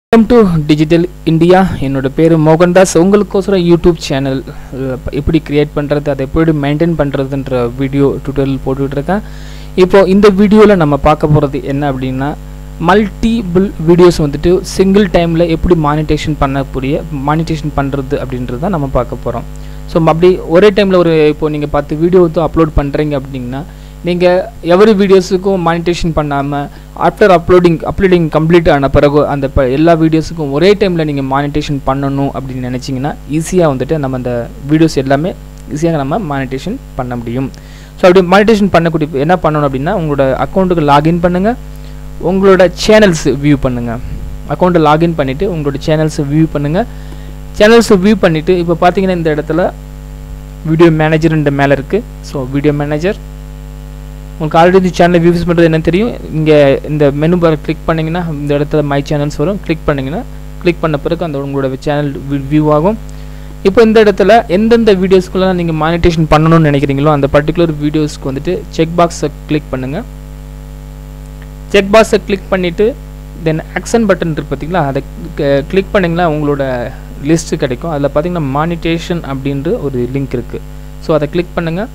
welcome to digital India என்னோட பேர் மோகன்தாஸ் உங்களுக்கோசரம் யூடியூப் சேனல் எப்படி கிரியேட் பண்ணுறது அதை எப்படி மெயின்டைன் பண்ணுறதுன்ற வீடியோ டுட்டோரியல் போட்டுட்ருக்கேன் இப்போ இந்த வீடியோவில் நம்ம பார்க்க போகிறது என்ன அப்படின்னா மல்டிபிள் வீடியோஸ் வந்துட்டு சிங்கிள் டைமில் எப்படி மானிட்டேஷன் பண்ணக்கூடிய மானிட்டேஷன் பண்ணுறது அப்படின்றது தான் நம்ம பார்க்க போகிறோம் ஸோ அப்படி ஒரே டைமில் ஒரு இப்போ நீங்கள் பத்து வீடியோ வந்து அப்லோட் பண்ணுறீங்க அப்படின்னா நீங்கள் எவரி வீடியோஸுக்கும் மானிட்டேஷன் பண்ணாமல் ஆஃப்டர் அப்லோடிங் அப்லோடிங் கம்ப்ளீட் ஆன பிறகு அந்த ப எல்லா வீடியோஸுக்கும் ஒரே டைமில் நீங்கள் மானிட்டேஷன் பண்ணணும் அப்படின்னு நினச்சிங்கன்னா ஈஸியாக வந்துட்டு நம்ம அந்த வீடியோஸ் எல்லாமே ஈஸியாக நம்ம மானிட்டேஷன் பண்ண முடியும் ஸோ அப்படி மானிட்டேஷன் பண்ணக்கூடிய என்ன பண்ணணும் அப்படின்னா உங்களோட அக்கௌண்ட்டுக்கு லாகின் பண்ணுங்கள் உங்களோட சேனல்ஸ் வியூ பண்ணுங்கள் அக்கௌண்ட்டை லாகின் பண்ணிவிட்டு உங்களோட சேனல்ஸை வியூ பண்ணுங்கள் சேனல்ஸை வியூ பண்ணிவிட்டு இப்போ பார்த்தீங்கன்னா இந்த இடத்துல வீடியோ மேனேஜர்ன்ற மேலே இருக்குது ஸோ வீடியோ மேனேஜர் உங்களுக்கு ஆல்ரெடி இந்த சேனலை வியூஸ் பண்ணுறது என்ன தெரியும் இங்கே இந்த மெனு பார் கிளிக் பண்ணிங்கன்னா இந்த இடத்துல மை சேனல்ஸ் வரும் கிளிக் பண்ணிங்கன்னா கிளிக் பண்ண பிறகு அந்த உங்களோட சேனல் வியூ ஆகும் இப்போ இந்த இடத்துல எந்தெந்த வீடியோஸ்க்குலாம் நீங்கள் மானிட்டேஷன் பண்ணணும்னு நினைக்கிறீங்களோ அந்த பர்டிகுலர் வீடியோஸ்க்கு வந்துட்டு செக் பாக்ஸை கிளிக் பண்ணுங்கள் செக் பாக்ஸை கிளிக் பண்ணிவிட்டு தென் ஆக்ஷன் பட்டன் இருக்குது பார்த்தீங்களா அதை கிளிக் பண்ணிங்கன்னா உங்களோட லிஸ்ட்டு கிடைக்கும் அதில் பார்த்தீங்கன்னா மானிட்டேஷன் அப்படின்ற ஒரு லிங்க் இருக்குது ஸோ அதை கிளிக் பண்ணுங்கள்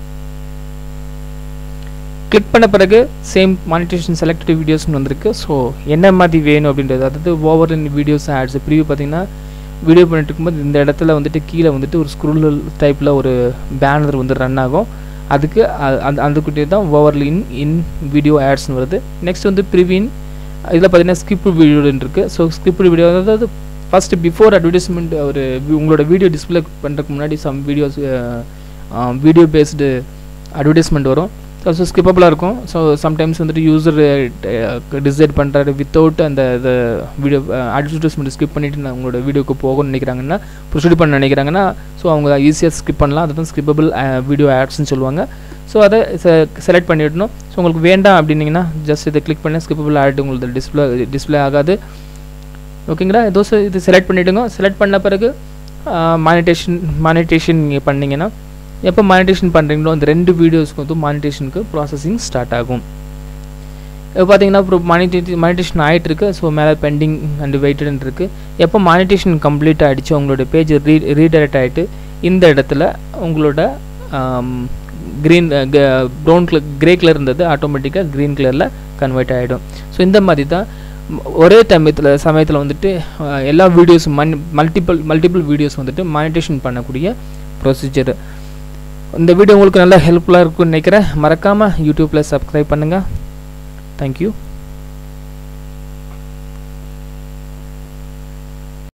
கிளிக் பண்ண பிறகு சேம் மானிட்டேஷன் செலக்டட் வீடியோஸ்னு வந்திருக்கு ஸோ என்ன மாதிரி வேணும் அப்படின்றது அதாவது over in videos ads preview பார்த்தீங்கன்னா வீடியோ பண்ணிட்டு இருக்கும்போது இந்த இடத்துல வந்துட்டு கீழே வந்துட்டு ஒரு ஸ்க்ரூல் டைப்பில் ஒரு பேனர் வந்து ரன் ஆகும் அதுக்கு அந்த அதுக்கிட்டே தான் ஓவர்ல இன் இன் வீடியோ ஆட்ஸ்னு வருது நெக்ஸ்ட் வந்து ப்ரிவின் இதில் பார்த்தீங்கன்னா ஸ்கிப் வீடியோன்னு இருக்குது ஸோ ஸ்கிப் வீடியோ அதாவது ஃபஸ்ட்டு பிஃபோர் அட்வர்டைஸ்மெண்ட் ஒரு உங்களோட வீடியோ டிஸ்பிளே பண்ணுறதுக்கு முன்னாடி some videos video based advertisement வரும் ஸோ ஸ்கிப்பபிளாக இருக்கும் ஸோ சம்டைம்ஸ் வந்துட்டு யூசர் டிசைட் பண்ணுறாரு வித்தவுட் அந்த இதை வீடியோ அட்வர்டைஸ்மெண்ட் ஸ்கிப் பண்ணிவிட்டு நான் உங்களோட வீடியோக்கு போகணும்னு நினைக்கிறாங்கன்னா ப்ரொசீட் பண்ண நினைக்கிறாங்கன்னா ஸோ அவங்க ஈஸியாக ஸ்கிப் பண்ணலாம் அதுதான் ஸ்கிப்பபிள் வீடியோ ஆட்ஸ்னு சொல்லுவாங்க ஸோ அதை செலக்ட் பண்ணிவிடணும் ஸோ உங்களுக்கு வேண்டாம் அப்படின்னீங்கன்னா ஜஸ்ட் இதை கிளிக் பண்ணி ஸ்கிப்பபிள் ஆகிட்டு உங்களுக்கு டிஸ்பிளே டிஸ்பிளே ஆகாது ஓகேங்களா ஏதோ இது செலக்ட் பண்ணிவிடுங்க செலக்ட் பண்ண பிறகு மானிட்டேஷன் மானிட்டேஷன் நீங்கள் பண்ணிங்கன்னா எப்போ மானிட்டேஷன் பண்ணுறீங்களோ அந்த ரெண்டு வீடியோஸ்க்கு வந்து மானிட்டேஷனுக்கு ப்ராசஸிங் ஸ்டார்ட் ஆகும் இப்போ பார்த்தீங்கன்னா இப்போ மானிட்டே மானிட்டேஷன் ஆகிட்டு இருக்கு ஸோ மேலே பெண்டிங் அண்ட் வெயிட்டட்னு இருக்குது எப்போ மானிட்டேஷன் கம்ப்ளீட் ஆகிடுச்சு உங்களோட பேஜ் ரீ ரீடைரக்ட் ஆகிட்டு இந்த இடத்துல உங்களோட green brown colour grey colour இருந்தது ஆட்டோமேட்டிக்காக க்ரீன் கலரில் கன்வெர்ட் ஆகிடும் ஸோ இந்த மாதிரி தான் ஒரே சமயத்தில் சமயத்தில் வந்துட்டு எல்லா வீடியோஸும் மன் மல்டிபிள் மல்டிபிள் வீடியோஸ் வந்துட்டு மானிட்டேஷன் பண்ணக்கூடிய ப்ரொசீஜர் இந்த வீடியோ உங்களுக்கு நல்லா ஹெல்ப்ஃபுல்லாக இருக்கும்னு நினைக்கிறேன் மறக்காமல் யூடியூப்பில் சப்ஸ்கிரைப் பண்ணுங்கள் தேங்க்யூ